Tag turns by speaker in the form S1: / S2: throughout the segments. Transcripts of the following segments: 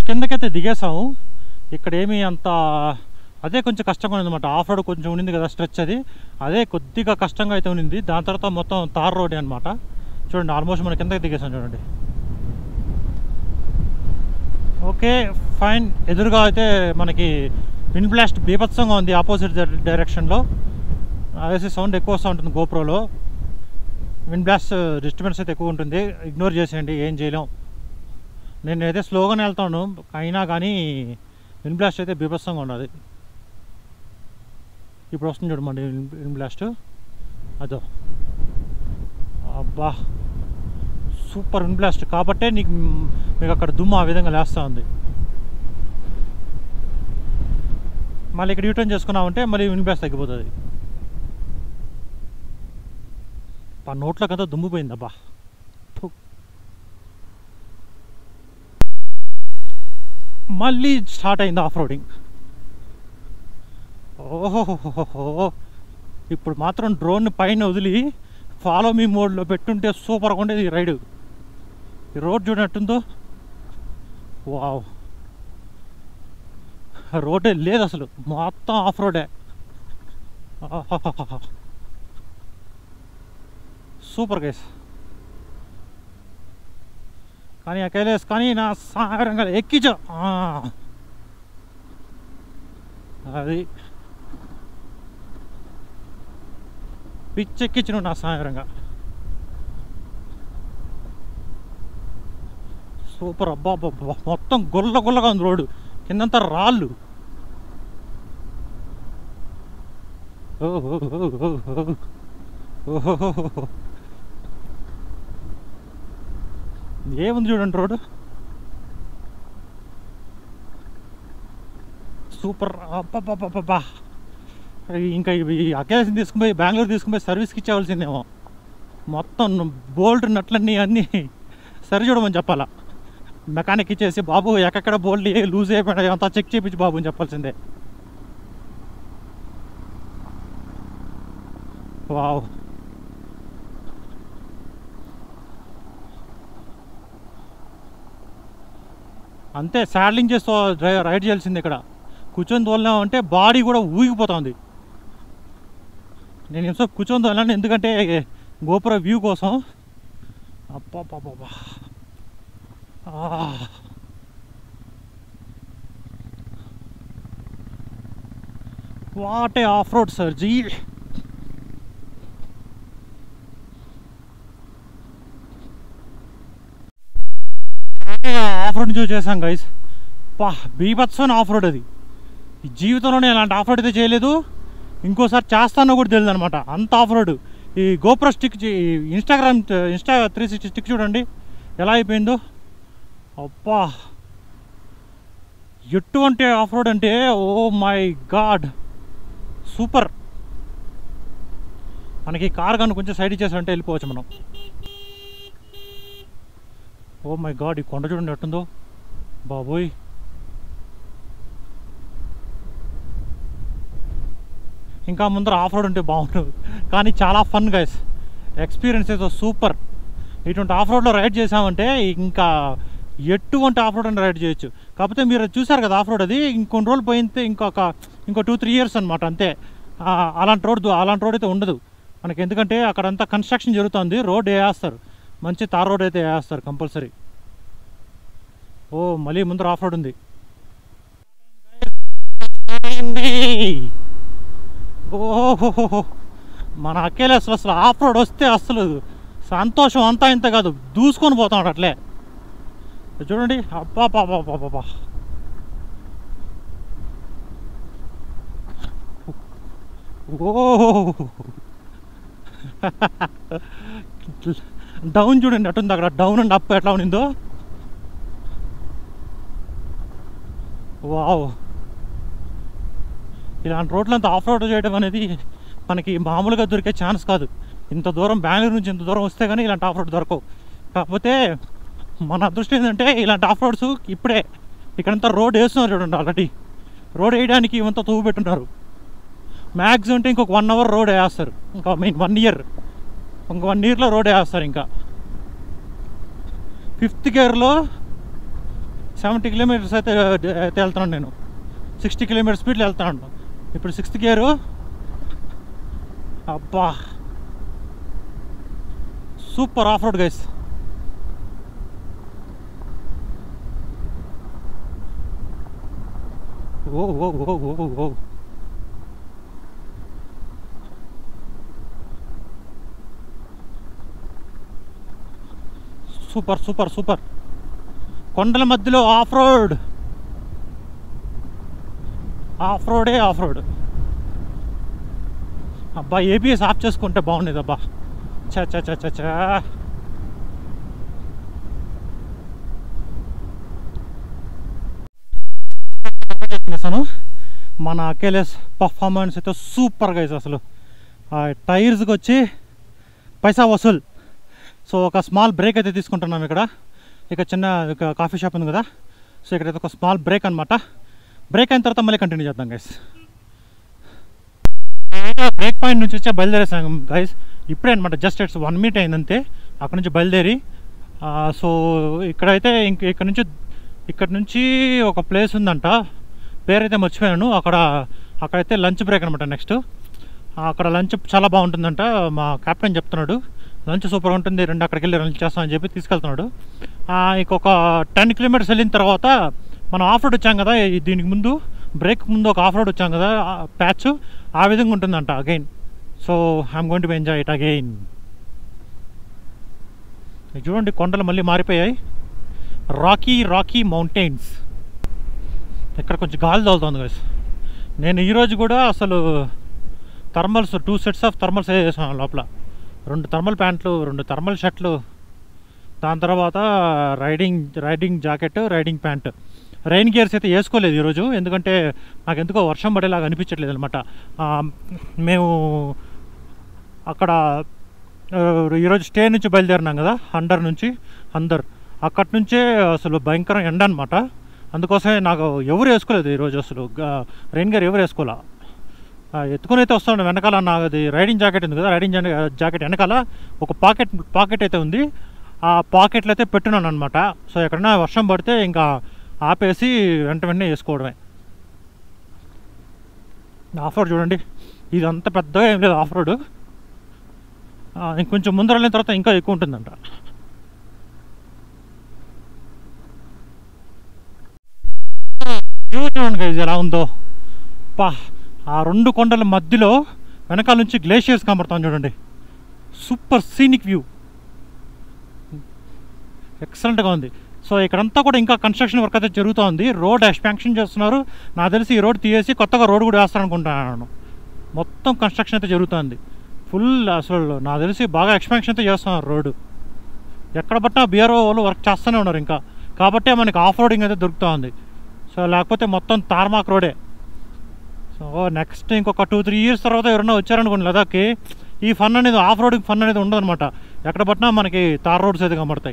S1: కిందకైతే దిగేసాము ఇక్కడ ఏమీ అంత అదే కొంచెం కష్టంగా ఉంది అనమాట ఆఫ్ రోడ్ కొంచెం ఉండింది కదా స్ట్రెచ్ అది అదే కొద్దిగా కష్టంగా అయితే ఉండింది దాని తర్వాత మొత్తం తార్ రోడ్ అనమాట చూడండి ఆల్మోస్ట్ మన కిందకి దిగేసాం చూడండి ఓకే ఫైన్ ఎదురుగా అయితే మనకి విండ్ బ్లాస్ట్ బీభత్సంగా ఉంది ఆపోజిట్ డైరెక్షన్లో అదేసి సౌండ్ ఎక్కువ వస్తూ ఉంటుంది గోప్రోలో విండ్ బ్లాస్ట్ డిస్టర్బెన్స్ అయితే ఎక్కువ ఉంటుంది ఇగ్నోర్ చేసేయండి ఏం చేయలేం నేను అయితే స్లోగానే వెళ్తాను అయినా కానీ విండ్ బ్లాస్ట్ అయితే బీభత్సంగా ఉన్నది ఇప్పుడు వస్తుంది చూడమండి విండ్ బ్లాస్ట్ అదో అబ్బా సూపర్ విండ్ బ్లాస్ట్ కాబట్టే నీకు మీకు అక్కడ దుమ్ము ఆ విధంగా లేస్తూ ఉంది మళ్ళీ ఇక్కడ యూటర్న్ చేసుకున్నామంటే మళ్ళీ విండ్ బ్లాస్ట్ తగ్గిపోతుంది ఆ నోట్లోకి అంతా దుమ్ము పోయిందబ్బా ఫు. మళ్ళీ స్టార్ట్ అయింది ఆఫ్ రోడింగ్ ఓహోహోహో ఇప్పుడు మాత్రం డ్రోన్ పైన వదిలి ఫాలో మీ మోడ్లో పెట్టుంటే సూపర్గా ఉండేది ఈ రైడ్ ఈ రోడ్ చూడనట్టుందో వావ్ రోడే లేదు అసలు మొత్తం ఆఫ్ రోడే ఆహాహాహా. సూపర్ గైస్ కానీ అకేలేస్ కానీ నా సాగరంగా ఎక్కించా ఆ. అది పిచ్చెక్కించిన నా సాగరంగా సూపర్ అబ్బా అబ్బా, అబ్బా మొత్తం గుల్ల గుల్లగా ఉంది రోడ్డు కిందంతా రాళ్ళు ఓ, ఓ, ఓ, ఓ, ఓ. ఓహోహోహో. ఏముంది చూడండి రోడ్డు సూపర్ అబ్బబ్బబ్బబ్బా ఇంకా ఇవి అకేషన్ తీసుకుపోయి బెంగళూరు తీసుకుపోయి సర్వీస్కి ఇచ్చేవలసిందేమో మొత్తం బోల్ట్ నట్లన్నీ అన్నీ సరి చూడమని చెప్పాలా మెకానిక్ ఇచ్చేసి బాబు ఎక్కడ బోల్ట్ లూజ్ అయిపోయినా అంతా చెక్ చేయించి బాబు అని చెప్పాల్సిందే వావ్ అంతే శాడ్లింగ్ చేస్తూ డ్రై- రైడ్ చేయాల్సింది ఇక్కడ కూర్చొని తోలినామంటే బాడీ కూడా ఊగిపోతుంది నేను ఎంతో కూర్చొని తోలాను ఎందుకంటే గోపుర వ్యూ కోసం అబ్బా వాట్ ఏ ఆఫ్ రోడ్ సర్జీ ఆఫ్ రోడ్ చూసి చేశాం గైస్ పా బీభత్సమైన ఆఫ్ రోడ్ అది ఈ జీవితంలోనే ఇలాంటి ఆఫ్ రోడ్ అయితే చేయలేదు ఇంకోసారి చేస్తానో కూడా తెలియదు అనమాట అంత ఆఫ్ రోడ్ ఈ GoPro stick Instagram insta three sixty stick చూడండి ఎలా అయిపోయిందో అబ్బా ఎటువంటి ఆఫ్ రోడ్ అంటే ఓ మై గాడ్ సూపర్ మనకి కార్ కానీ కొంచెం సైడ్ ఇచ్చేసారంటే వెళ్ళిపోవచ్చు మనం ఓ మై గాడ్ ఈ కొండ చూడండి ఎట్టుందో బాబోయ్ ఇంకా ముందర ఆఫ్ రోడ్ ఉంటే బాగుంటుంది కానీ చాలా ఫన్ గైస్ ఎక్స్పీరియన్స్ అయితే సూపర్ ఇటువంటి ఆఫ్ రోడ్లో రైడ్ చేసామంటే ఇంకా ఎటువంటి ఆఫ్ రోడ్ అని రైడ్ చేయొచ్చు కాకపోతే మీరు చూసారు కదా ఆఫ్ రోడ్ అది ఇంకొన్ని రోజులు పోయితే ఇంకొక ఇంకో టూ త్రీ ఇయర్స్ అనమాట అంతే ఆ, అలాంటి రోడ్ అలాంటి రోడ్ అయితే ఉండదు మనకి ఎందుకంటే అక్కడంతా కన్స్ట్రక్షన్ జరుగుతుంది రోడ్ వేస్తారు మంచి తార్ రోడ్ అయితే వేస్తారు కంపల్సరీ ఓ మళ్ళీ ముందర ఆఫ్ రోడ్ ఉంది ఓహో మన అక్కేలే అసలు అసలు ఆఫ్ రోడ్ వస్తే అసలు సంతోషం అంతా ఇంత కాదు దూసుకొని పోతాడు అట్లే చూడండి అబ్బా పాపా పాపా ఓ డౌన్ చూడండి అటుంది అక్కడ డౌన్ అండ్ అప్ ఎట్లా ఉన్నిందో వావ్ ఇలాంటి రోడ్లంతా ఆఫ్ రోడ్ చేయడం అనేది మనకి మామూలుగా దొరికే ఛాన్స్ కాదు ఇంత దూరం బెంగళూరు నుంచి ఇంత దూరం వస్తే కానీ ఇలాంటి ఆఫ్ రోడ్ దొరకవు కాకపోతే మన అదృష్టం ఏంటంటే ఇలాంటి ఆఫ్ రోడ్స్ ఇప్పుడే ఇక్కడంతా రోడ్ వేస్తున్నారు చూడండి ఆల్రెడీ రోడ్ వేయడానికి ఇవంతా తవ్వు పెట్టున్నారు మ్యాక్సిమం అంటే ఇంకొక వన్ అవర్ రోడ్ వేస్తారు ఇంకా మీన్ వన్ ఇయర్ ఇంక వన్ ఇయర్లో రోడ్ వేస్తారు ఇంకా ఫిఫ్త్ గేర్లో సెవెంటీ కిలోమీటర్స్ అయితే అయితే వెళ్తున్నాను నేను సిక్స్టీ కిలోమీటర్ స్పీడ్లో వెళ్తున్నాను ఇప్పుడు సిక్స్త్ గేరు అబ్బా super off road guys oh oh oh oh oh super super super కొండల మధ్యలో ఆఫ్ రోడ్ ఆఫ్ రోడే ఆఫ్ రోడ్ అబ్బా ఏబిఎస్ ఆఫ్ చేసుకుంటే బాగుండేది అబ్బా చా చా చా చా చా చేసాను మన అకేలెస్ పర్ఫార్మెన్స్ అయితే సూపర్గా అయితే అసలు ఆ టైర్స్కి వచ్చి పైసా వసూల్ సో ఒక స్మాల్ బ్రేక్ అయితే తీసుకుంటున్నాం ఇక్కడ ఇక చిన్న ఇక కాఫీ షాప్ ఉంది కదా సో ఇక్కడైతే ఒక స్మాల్ బ్రేక్ అనమాట బ్రేక్ అయిన తర్వాత మళ్ళీ కంటిన్యూ చేద్దాం గైస్ బ్రేక్ పాయింట్ నుంచి వచ్చే బయలుదేరేసాం గైస్ ఇప్పుడే అనమాట జస్ట్ ఇట్స్ వన్ మినిట్ అయిందంతే అక్కడ నుంచి బయలుదేరి ఆ, సో ఇక్కడైతే ఇంక ఇక్కడ నుంచి ఇక్కడ నుంచి ఒక ప్లేస్ ఉందంట పేరైతే మర్చిపోయాను అక్కడ అక్కడైతే లంచ్ బ్రేక్ అనమాట నెక్స్ట్ అక్కడ లంచ్ చాలా బాగుంటుందంట మా కెప్టెన్ చెప్తున్నాడు లంచ్ సూపర్ ఉంటుంది రెండు అక్కడికి వెళ్ళి లంచ్ చేస్తామని చెప్పి తీసుకెళ్తున్నాడు ఆ, ఇంకొక టెన్ కిలోమీటర్స్ వెళ్ళిన తర్వాత మనం ఆఫ్ రోడ్ వచ్చాం కదా ఈ- దీనికి ముందు బ్రేక్ ముందు ఒక ఆఫ్ రోడ్ వచ్చాం కదా ప్యాచ్ ఆ విధంగా ఉంటుందంట again so I'm going to enjoy it again చూడండి కొండలు మళ్ళీ మారిపోయాయి రాకీ రాకీ మౌంటైన్స్ ఇక్కడ కొంచెం గాలి తోలుతుంది కదా నేను ఈరోజు కూడా అసలు thermals two sets of thermals వేసాను లోపల రెండు థర్మల్ ప్యాంట్లు రెండు థర్మల్ షర్ట్లు దాని తర్వాత riding riding jacket riding pant rain gears అయితే వేసుకోలేదు ఈరోజు ఎందుకంటే నాకు ఎందుకో వర్షం పడేలాగా అనిపించట్లేదు అనమాట మేము అక్కడ ఆ, ఈరోజు స్టే నుంచి బయలుదేరినాం కదా అండర్ నుంచి అందర్ అక్కడి నుంచే అసలు భయంకరం ఎండ అనమాట అందుకోసమే నాకు ఎవరు వేసుకోలేదు ఈరోజు అసలు గా- రెయిన్ గేర్ ఎవరు వేసుకోలే ఆ, ఎత్తుకొని అయితే వస్తాను వెనకాల నాది రైడింగ్ జాకెట్ ఉంది కదా రైడింగ్ జా- జాకెట్ వెనకాల ఒక పాకెట్ పాకెట్ అయితే ఉంది ఆ పాకెట్లో అయితే పెట్టున్నాను అనమాట సో ఎక్కడైనా వర్షం పడితే ఇంకా ఆపేసి వెంట వెంటనే వేసుకోవడమే ఆఫ్ రోడ్ చూడండి ఇది అంత పెద్దగా ఏం లేదు ఆఫ్ రోడ్ ఇంకొంచెం ముందర వెళ్ళిన తర్వాత ఇంకా ఎక్కువ ఉంటుందంట వ్యూ చూడండి guys ఎలా ఉందో పా ఆ రెండు కొండల మధ్యలో వెనకాల నుంచి గ్లేషియర్స్ కనబడతాం చూడండి సూపర్ సీనిక్ వ్యూ ఎక్సలెంట్గా ఉంది సో ఇక్కడంతా కూడా ఇంకా కన్స్ట్రక్షన్ వర్క్ అయితే జరుగుతూ ఉంది రోడ్ ఎక్స్పాన్షన్ చేస్తున్నారు నాకు తెలిసి ఈ రోడ్ తీసేసి కొత్తగా రోడ్ కూడా వేస్తారనుకుంటున్నాను మొత్తం కన్స్ట్రక్షన్ అయితే జరుగుతుంది ఫుల్ అసలు నాకు తెలిసి బాగా ఎక్స్పాన్షన్ అయితే చేస్తున్నారు రోడ్డు ఎక్కడ పట్టినా బీఆర్ఓ వాళ్ళు వర్క్ చేస్తూనే ఉన్నారు ఇంకా కాబట్టే మనకి ఆఫ్ రోడింగ్ అయితే దొరుకుతూ ఉంది సో లేకపోతే మొత్తం తార్మాక్ రోడే సో నెక్స్ట్ ఇంకొక టూ త్రీ ఇయర్స్ తర్వాత ఎవరైనా వచ్చారనుకోండి లదాఖ్కి ఈ ఫన్ అనేది ఆఫ్ రోడింగ్ ఫన్ అనేది ఉండదన్నమాట ఎక్కడ పట్టినా మనకి తార్ రోడ్స్ అయితే కనబడతాయి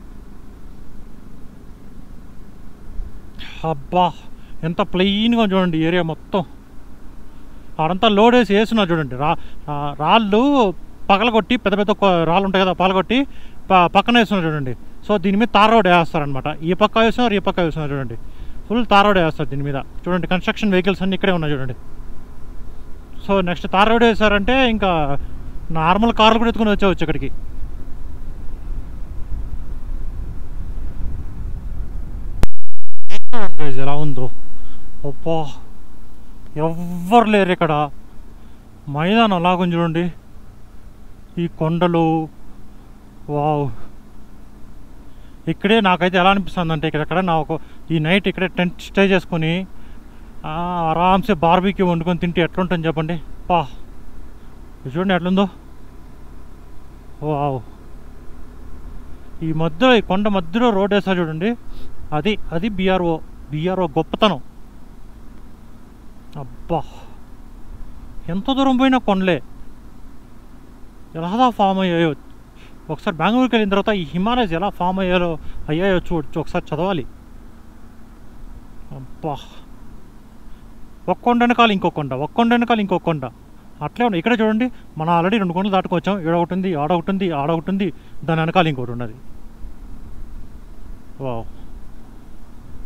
S1: అబ్బా ఎంత ప్లెయిన్గా చూడండి ఏరియా మొత్తం ఆడంతా లోడ్ వేసి వేస్తున్నారు చూడండి రా ఆ రాళ్ళు పగలగొట్టి పెద్ద పెద్ద కొ- రాళ్ళు ఉంటాయి కదా పగలగొట్టి ప- పక్కన వేస్తున్నారు చూడండి సో దీని మీద తార్ రోడ్ వేస్తారనమాట ఈ పక్క వేస్తున్నారు ఈ పక్క వేస్తున్నారు చూడండి ఫుల్ తార్ రోడ్ వేస్తారు దీని మీద చూడండి కన్స్ట్రక్షన్ వెహికల్స్ అన్నీ ఇక్కడే ఉన్నాయి చూడండి సో నెక్స్ట్ తార్ రోడ్ వేసారంటే ఇంకా నార్మల్ కార్లు కూడా ఎత్తుకుని వచ్చేవచ్చు ఇక్కడికి Guys, ఎలా ఉందో అబ్బా ఎవ్వరు లేరు ఇక్కడ మైదానం అలాగుంది చూడండి ఈ కొండలు వావ్ ఇక్కడే నాకైతే ఎలా అనిపిస్తుంది అంటే ఇక్కడ నా ఒక ఈ నైట్ ఇక్కడే టెంట్ స్టే చేసుకొని ఆ, ఆరామ్సే బార్బీకి వండుకొని తింటే ఎట్లుంటుంది చెప్పండి పా ఇది చూడండి ఎట్లుందో వావ్ ఈ మధ్యలో ఈ కొండ మధ్యలో రోడ్ వేసా చూడండి అది అది బీఆర్ఓ బీఆర్ఓ గొప్పతనం అబ్బా ఎంత దూరం పోయినా కొండలే ఎలా ఫామ్ అయ్యాయో ఒకసారి బెంగళూరుకి వెళ్ళిన తర్వాత ఈ హిమాలయస్ ఎలా ఫామ్ అయ్యాయో అయ్యాయో చూడొచ్చు ఒకసారి చదవాలి అబ్బా ఒక్క కొండ వెనకాల ఇంకో కొండ ఒక్క కొండ వెనకాల ఇంకో కొండ అట్లే ఉన్నాయి ఇక్కడ చూడండి మనం ఆల్రెడీ రెండు కొండలు దాటుకొచ్చాం ఈడ ఒకటి ఉంది ఆడ ఒకటి ఉంది ఆడ ఒకటి ఉంది దాని వెనకాల ఇంకోటి ఉన్నది వావ్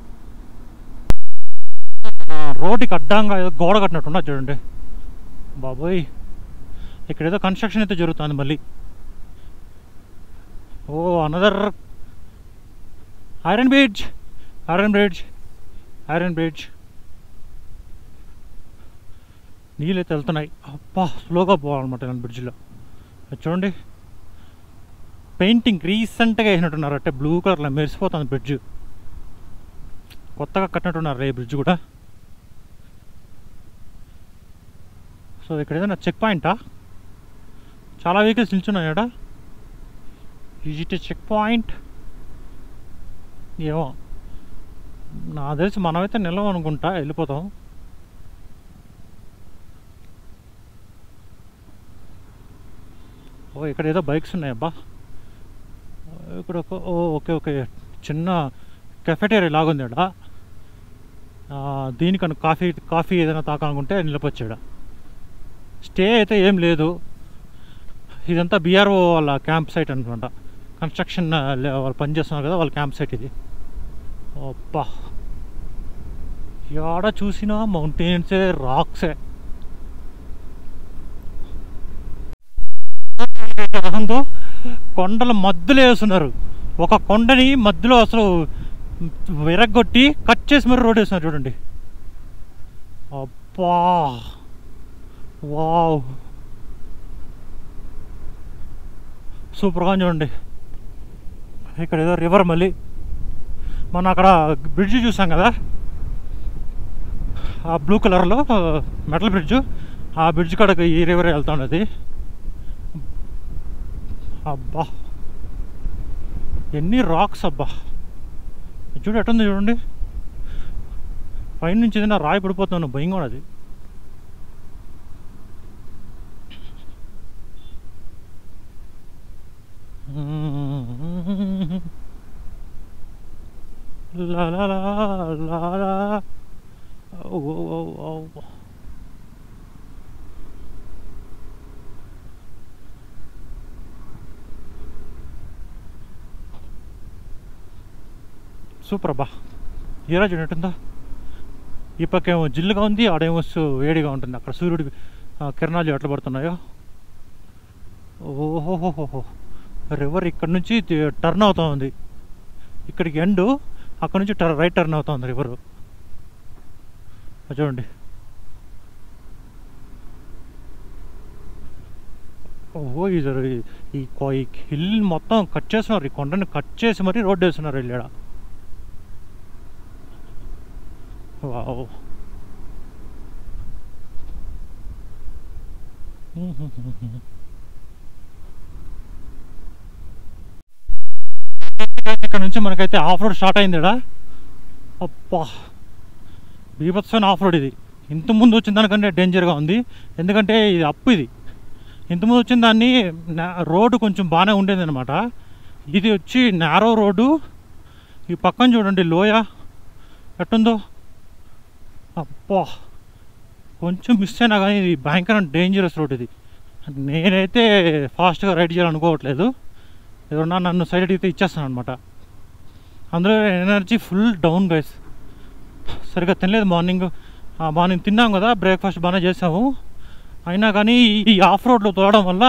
S1: రోడ్డుకి అడ్డంగా ఏదో గోడ కట్టినట్టున్నా చూడండి బాబోయ్ ఇక్కడ ఏదో కన్స్ట్రక్షన్ అయితే జరుగుతుంది మళ్ళీ oh another iron bridge iron bridge iron bridge నీళ్ళు అయితే వెళ్తున్నాయి అబ్బా స్లోగా పోవాలన్నమాట ఇలాంటి బ్రిడ్జ్లో అది చూడండి పెయింటింగ్ రీసెంట్గా వేసినట్టున్నారు అంటే బ్లూ కలర్లో మెరిసిపోతుంది బ్రిడ్జ్ కొత్తగా కట్టినట్టున్నారు ఈ బ్రిడ్జ్ కూడా సో ఇక్కడ ఏదైనా చెక్ పాయింటా చాలా వెహికల్స్ నిల్చున్నాయి ఇక్కడ ఈజ్ ఇట్ చెక్ పాయింట్ ఏమో నాకు తెలిసి మనమైతే నిలవం అనుకుంటా వెళ్ళిపోతాం ఓ ఇక్కడ ఏదో బైక్స్ ఉన్నాయి అబ్బా ఇక్కడ ఒక ఓ ఓకే ఓకే చిన్న కెఫెటేరియా లాగుంది ఇక్కడ దీనికన్నా కాఫీ కాఫీ ఏదైనా తాకాలనుకుంటే నిలపొచ్చాడ స్టే అయితే ఏం లేదు ఇదంతా బీఆర్ఓ వాళ్ళ క్యాంప్ సైట్ అనుకుంట కన్స్ట్రక్షన్ వాళ్ళు పనిచేస్తున్నారు కదా వాళ్ళ క్యాంప్ సైట్ ఇది అబ్బా ఎక్కడ చూసినా మౌంటైన్సే రాక్సే ఉందో కొండల మధ్యలో వేస్తున్నారు ఒక కొండని మధ్యలో అసలు విరగొట్టి కట్ చేసి మరి రోడ్ వేస్తున్నారు చూడండి అబ్బా వావ్ సూపర్గా ఉంది చూడండి ఇక్కడ ఏదో రివర్ మళ్ళీ మనం అక్కడ బ్రిడ్జ్ చూసాం కదా ఆ బ్లూ కలర్లో మెటల్ బ్రిడ్జ్ ఆ బ్రిడ్జ్ కాడకి ఈ రివర్ వెళ్తా ఉన్నది అబ్బా ఎన్ని రాక్స్ అబ్బా ఇది చూడు ఎట్టుంది చూడండి పైన నుంచి ఏదైనా రాయి పడిపోతున్నాను భయంగా ఉన్నది లా లా లా లా లా ఓ ఓ ఓ ఓ సూపర్ అబ్బా ఈ రోజు ఎటుందో ఈ పక్క ఏమో జిల్లుగా ఉంది ఆడేమో సు- వేడిగా ఉంటుంది అక్కడ సూర్యుడి ఆ, కిరణాలు ఎట్లా పడుతున్నాయో ఓహోహోహో రివర్ ఇక్కడ నుంచి తి- టర్న్ అవుతా ఉంది ఇక్కడికి ఎండ్ అక్కడ నుంచి టర్ రైట్ టర్న్ అవుతా ఉంది రివరు అది చూడండి ఓహో ఇది రి- ఈ కొ- ఈ హిల్ మొత్తం కట్ చేస్తున్నారు ఈ కొండని కట్ చేసి మరీ రోడ్డు వేస్తున్నారు వెళ్ళాడ వావ్ ఇక్కడ నుంచి మనకైతే ఆఫ్ రోడ్ స్టార్ట్ అయింది ఇక్కడ అబ్బా బీభత్సమైన ఆఫ్ రోడ్ ఇది ఇంత ముందు వచ్చిన దానికంటే డేంజర్గా ఉంది ఎందుకంటే ఇది అప్పు ఇది ఇంతకుముందు వచ్చిన దాన్ని నా- రోడ్డు కొంచెం బాగానే ఉండేది అనమాట ఇది వచ్చి నేరో రోడ్డు ఈ పక్కన చూడండి లోయ ఎట్టుందో అబ్బా కొంచెం మిస్ అయినా కానీ ఇది భయంకర డేంజరస్ రోడ్ ఇది నేనైతే ఫాస్ట్గా రైడ్ చేయాలనుకోవట్లేదు ఎవరన్నా నన్ను సైడ్ అడిగితే ఇచ్చేస్తాను అనమాట అందులో ఎనర్జీ ఫుల్ డౌన్ గైస్ సరిగ్గా తినలేదు మార్నింగ్ మార్నింగ్ తిన్నాం కదా బ్రేక్ఫాస్ట్ బాగానే చేసాము అయినా కానీ ఈ ఆఫ్ రోడ్లో తోడడం వల్ల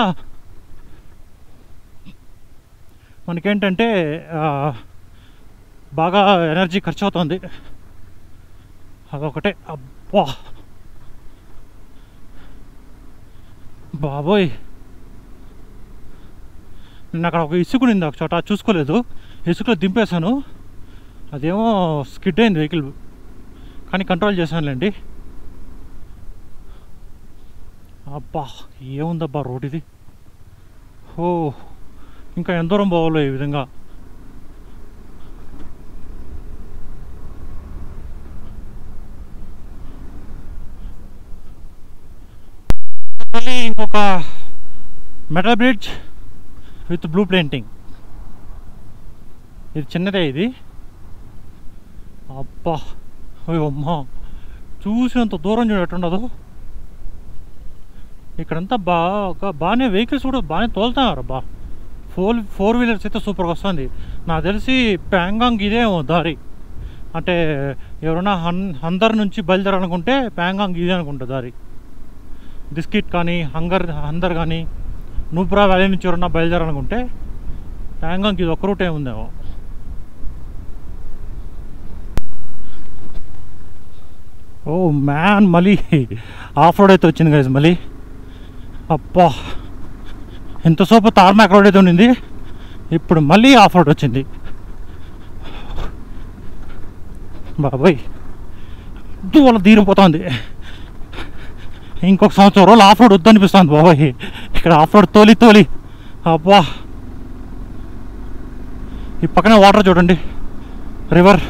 S1: మనకేంటంటే ఆ, బాగా ఎనర్జీ ఖర్చు అవుతుంది అదొకటే అబ్బా బాబోయ్ నేను అక్కడ ఒక ఇసుక ఉంది ఒక చోట చూసుకోలేదు ఇసుకలో దింపేశాను అదేమో స్కిడ్ అయింది వెహికల్ కానీ కంట్రోల్ చేశానులేండి అబ్బా ఏముందబ్బా రోడ్ ఇది ఓ ఇంకా ఎంత దూరం పోవాలో ఈ విధంగా మళ్ళీ ఇంకొక metal bridge with blue painting ఇది చిన్నదే ఇది అబ్బా అయ్యో అమ్మా చూసినంత దూరం చూడట్టుండదు ఇక్కడంతా బాగా బాగానే వెహికల్స్ కూడా బాగానే తోలుతున్నారు బా ఫోర్ ఫోర్ వీలర్స్ అయితే సూపర్గా వస్తుంది నాకు తెలిసి ప్యాంగాంగ్ ఇదేమో దారి అంటే ఎవరైనా హన్ హందర్ నుంచి బయలుదేరాలనుకుంటే ప్యాంగాంగ్ ఇది అనుకుంటా దారి బిస్కెట్ కానీ హంగర్ హందర్ కానీ నూబ్రా వ్యాలీ నుంచి ఎవరన్నా బయలుదేరాలనుకుంటే ప్యాంగాంగ్ ఇది ఒక్క రూటే ఉందేమో ఓ మ్యాన్ మళ్ళీ ఆఫ్ రోడ్ అయితే వచ్చింది గైజ్ మళ్ళీ అబ్బా ఎంతసేపు తార్మాక్ రోడ్ అయితే ఉండింది ఇప్పుడు మళ్ళీ ఆఫ్ రోడ్ వచ్చింది బాబాయ్ దూల తీరిపోతుంది ఇంకొక సంవత్సరం రోజులు ఆఫ్ రోడ్ వద్దనిపిస్తుంది బాబాయ్ ఇక్కడ ఆఫ్ రోడ్ తోలి తోలి అబ్బా ఈ పక్కనే వాటర్ చూడండి రివర్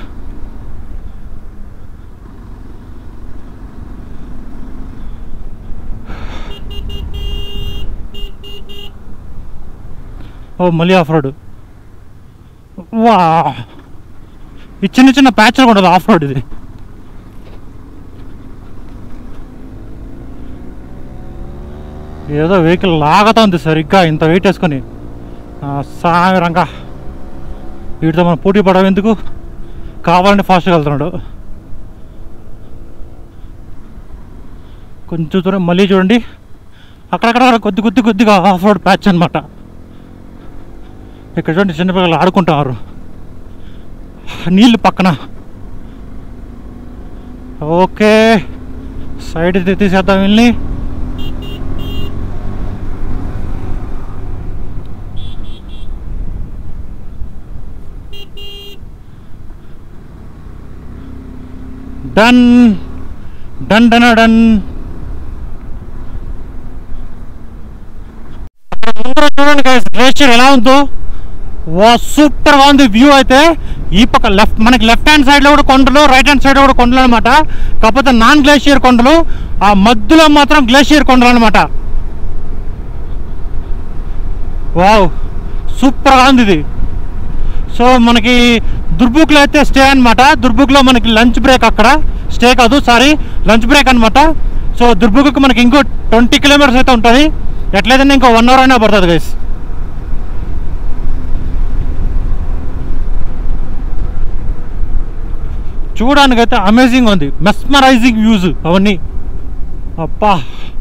S1: ఓ మళ్ళీ ఆఫ్ రోడ్ వా ఈ చిన్న చిన్న ప్యాచ్లు కూడా ఆఫ్ రోడ్ ఇది ఏదో వెహికల్ లాగుతా ఉంది సరిగ్గా ఇంత వెయిట్ వేసుకొని సాగరంగా వీటితో మనం పోటీ పడడం ఎందుకు కావాలని ఫాస్ట్గా వెళ్తున్నాడు కొంచెం దూరం మళ్ళీ చూడండి అక్కడక్కడ కొద్ది కొద్ది కొద్దిగా ఆఫ్ రోడ్ ప్యాచ్ అనమాట ఇక్కడ చూడండి చిన్నపిల్లలు ఆడుకుంటున్నారు నీళ్ళు పక్కన ఓకే సైడ్ తీసేద్దాం వెళ్ళి డన్ డన్ డన్ డన్ చూడండి గ్లేషియర్ ఎలా ఉందో వా సూపర్ గా ఉంది వ్యూ అయితే ఈ పక్క లెఫ్ట్ మనకి లెఫ్ట్ హ్యాండ్ సైడ్ లో కూడా కొండలు రైట్ హ్యాండ్ సైడ్ కూడా కొండలు అనమాట కాకపోతే నాన్ గ్లేషియర్ కొండలు ఆ మధ్యలో మాత్రం గ్లేషియర్ కొండలు అనమాట వావ్ సూపర్ గా ఉంది ఇది సో మనకి దుర్బుక్లో అయితే స్టే అనమాట దుర్బుక్లో మనకి లంచ్ బ్రేక్ అక్కడ స్టే కాదు సారీ లంచ్ బ్రేక్ అనమాట సో దుర్బుక్కి మనకి ఇంకో ట్వంటీ కిలోమీటర్స్ అయితే ఉంటుంది ఎట్లయితే ఇంకో వన్ అవర్ అయినా పడుతుంది గైస్ చూడడానికి అయితే అమేజింగ్ ఉంది మెస్మరైజింగ్ వ్యూస్ అవన్నీ అబ్బా